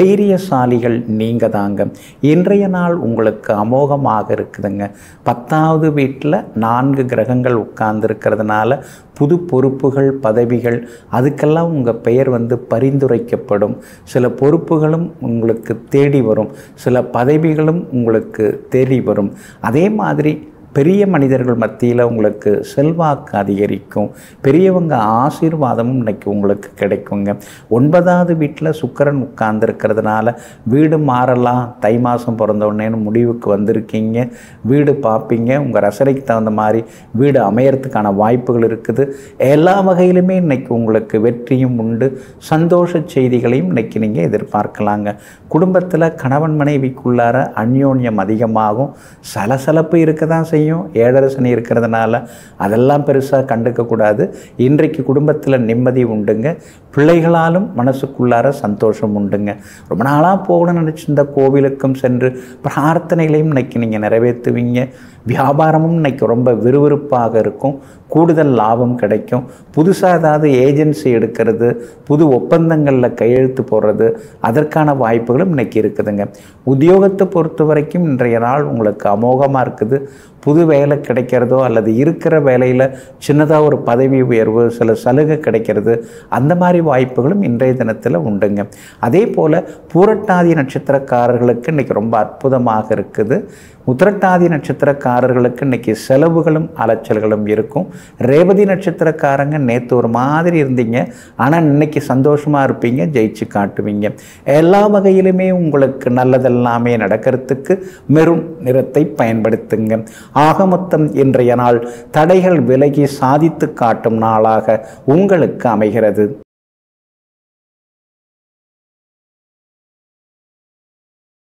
[SPEAKER 1] தைரியசாலிகள் நீங்க தாங்க இன்றைய நாள் உங்களுக்கு அமோகமாக இருக்குதுங்க பத்தாவது வீட்டில் நான்கு கிரகங்கள் உட்கார்ந்து இருக்கிறதுனால புது பொறுப்புகள் பதவிகள் அதுக்கெல்லாம் உங்கள் பெயர் வந்து பரிந்துரைக்கப்படும் சில பொறுப்புகளும் உங்களுக்கு தேடி வரும் சில பதவிகளும் உங்களுக்கு தேடி வரும் அதே மாதிரி பெரிய மனிதர்கள் மத்தியில் உங்களுக்கு செல்வாக்கு அதிகரிக்கும் பெரியவங்க ஆசீர்வாதமும் இன்னைக்கு உங்களுக்கு கிடைக்குங்க ஒன்பதாவது வீட்டில் சுக்கரன் உட்கார்ந்துருக்கிறதுனால வீடு மாறலாம் தை மாதம் பிறந்தவுடனேன்னு முடிவுக்கு வந்திருக்கீங்க வீடு பார்ப்பீங்க உங்கள் ரசனைக்கு தகுந்த மாதிரி வீடு அமையறதுக்கான வாய்ப்புகள் இருக்குது எல்லா வகையிலுமே இன்னைக்கு உங்களுக்கு வெற்றியும் உண்டு சந்தோஷ செய்திகளையும் இன்னைக்கு நீங்கள் எதிர்பார்க்கலாங்க குடும்பத்தில் கணவன் மனைவிக்குள்ளார அந்யோன்யம் அதிகமாகும் சலசலப்பு இருக்க தான் செய்யும் ஏழரை சனி இருக்கிறதுனால அதெல்லாம் பெருசாக கண்டுக்கக்கூடாது இன்றைக்கு குடும்பத்தில் நிம்மதி உண்டுங்க பிள்ளைகளாலும் மனசுக்குள்ளார சந்தோஷம் உண்டுங்க ரொம்ப நாளாக போகணும்னு நினச்சிருந்த கோவிலுக்கும் சென்று பிரார்த்தனைகளையும் இன்னைக்கு நீங்கள் நிறைவேற்றுவீங்க வியாபாரமும் இன்னைக்கு ரொம்ப விறுவிறுப்பாக இருக்கும் கூடுதல் லாபம் கிடைக்கும் புதுசாக ஏதாவது ஏஜென்சி எடுக்கிறது புது ஒப்பந்தங்களில் கையெழுத்து போடுறது அதற்கான வாய்ப்புகளும் இன்னைக்கு இருக்குதுங்க உத்தியோகத்தை பொறுத்த வரைக்கும் இன்றைய நாள் உங்களுக்கு அமோகமாக இருக்குது புது வேலை கிடைக்கிறதோ அல்லது இருக்கிற வேலையில் சின்னதாக ஒரு பதவி உயர்வு சில சலுகை கிடைக்கிறது அந்த மாதிரி வாய்ப்புகளும் இன்றைய தினத்தில் உண்டுங்க அதே போல் பூரட்டாதி நட்சத்திரக்காரர்களுக்கு இன்றைக்கி ரொம்ப அற்புதமாக இருக்குது உத்திரட்டாதி நட்சத்திரக்காரர்களுக்கு இன்றைக்கி செலவுகளும் அலைச்சல்களும் இருக்கும் ரேவதி நட்சத்திரக்காரங்க நேற்று ஒரு மாதிரி இருந்தீங்க ஆனால் இன்னைக்கு சந்தோஷமாக இருப்பீங்க ஜெயிச்சு காட்டுவீங்க எல்லா வகையிலுமே உங்களுக்கு நல்லதெல்லாமே நடக்கிறதுக்கு மெரும் நிறத்தை பயன்படுத்துங்க ஆக மொத்தம் இன்றைய நாள் தடைகள் விலகி சாதித்து காட்டும் நாளாக உங்களுக்கு அமைகிறது